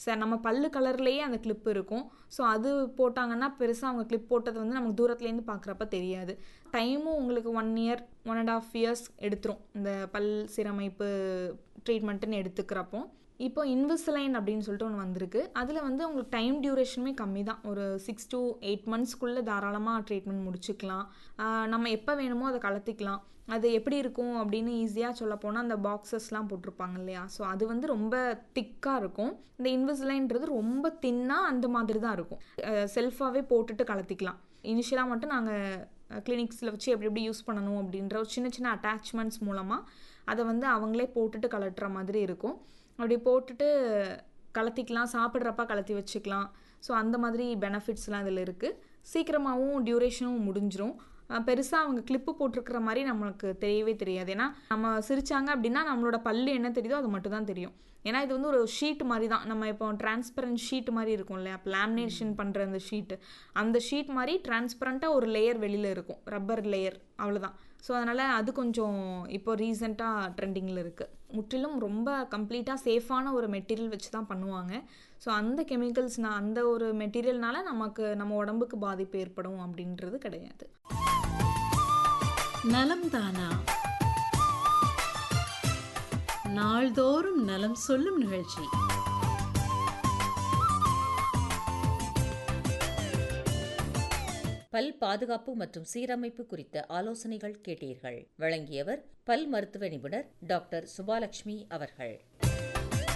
sir நம்ம பல்லு கலர்லேயே அந்த கிளிப் இருக்கும் ஸோ அது போட்டாங்கன்னா பெருசாக அவங்க கிளிப் போட்டது வந்து நமக்கு தூரத்துலேருந்து பார்க்குறப்ப தெரியாது டைமும் உங்களுக்கு one year one and half years எடுத்துரும் இந்த பல் சீரமைப்பு ட்ரீட்மெண்ட்டுன்னு எடுத்துக்கிறப்போ இப்போ இன்விசலைன் அப்படின்னு சொல்லிட்டு ஒன்று வந்திருக்கு அதில் வந்து உங்களுக்கு டைம் டியூரேஷனுமே கம்மி தான் ஒரு சிக்ஸ் to எயிட் மந்த்ஸ்க்குள்ளே தாராளமாக ட்ரீட்மெண்ட் முடிச்சுக்கலாம் ஆஹ் நம்ம எப்போ வேணுமோ அதை கலத்திக்கலாம் அது எப்படி இருக்கும் அப்படின்னு ஈஸியாக சொல்ல போனால் அந்த பாக்ஸஸ்லாம் போட்டிருப்பாங்க இல்லையா ஸோ அது வந்து ரொம்ப திக்காக இருக்கும் இந்த இன்விசலைன்றது ரொம்ப தின்னாக அந்த மாதிரி தான் இருக்கும் செல்ஃபாகவே போட்டுட்டு கலத்திக்கலாம் இனிஷியலாக மட்டும் நாங்கள் கிளினிக்ஸில் வச்சு எப்படி எப்படி யூஸ் பண்ணணும் அப்படின்ற ஒரு சின்ன சின்ன அட்டாச்மெண்ட்ஸ் மூலமாக அதை வந்து அவங்களே போட்டுட்டு கலட்டுற மாதிரி இருக்கும் அப்படி போட்டுட்டு கலத்திக்கலாம் சாப்பிட்றப்ப கலத்தி வச்சுக்கலாம் ஸோ அந்த மாதிரி பெனிஃபிட்ஸ்லாம் இதில் இருக்குது சீக்கிரமாகவும் டியூரேஷனும் முடிஞ்சிரும் பெருசாக அவங்க கிளிப்பு போட்டிருக்கிற மாதிரி நம்மளுக்கு தெரியவே தெரியாது ஏன்னா நம்ம சிரிச்சாங்க அப்படின்னா நம்மளோட பல்லு என்ன தெரியுதோ அது மட்டும் தான் தெரியும் ஏன்னா இது வந்து ஒரு ஷீட் மாதிரி தான் நம்ம இப்போ டிரான்ஸ்பரண்ட் ஷீட் மாதிரி இருக்கும் இல்லையா லேமினேஷன் பண்ணுற அந்த ஷீட்டு அந்த ஷீட் மாதிரி டிரான்ஸ்பரண்ட்டாக ஒரு லேயர் வெளியில் இருக்கும் ரப்பர் லேயர் அவ்வளோதான் ஸோ அதனால் அது கொஞ்சம் இப்போ ரீசெண்டாக ட்ரெண்டிங்கில் இருக்குது முற்றிலும் ரொம்ப கம்ப்ளீட்டாக சேஃபான ஒரு மெட்டீரியல் வச்சு தான் பண்ணுவாங்க ஸோ அந்த கெமிக்கல்ஸ்னா அந்த ஒரு மெட்டீரியல்னால நமக்கு நம்ம உடம்புக்கு பாதிப்பு ஏற்படும் அப்படின்றது கிடையாது நலம் தானா நாள்தோறும் நலம் சொல்லும் நிகழ்ச்சி பல் பாதுகாப்பு மற்றும் சீரமைப்பு குறித்த ஆலோசனைகள் கேட்டீர்கள் வழங்கியவர் பல் மருத்துவ நிபுணர் டாக்டர் சுபாலட்சுமி அவர்கள்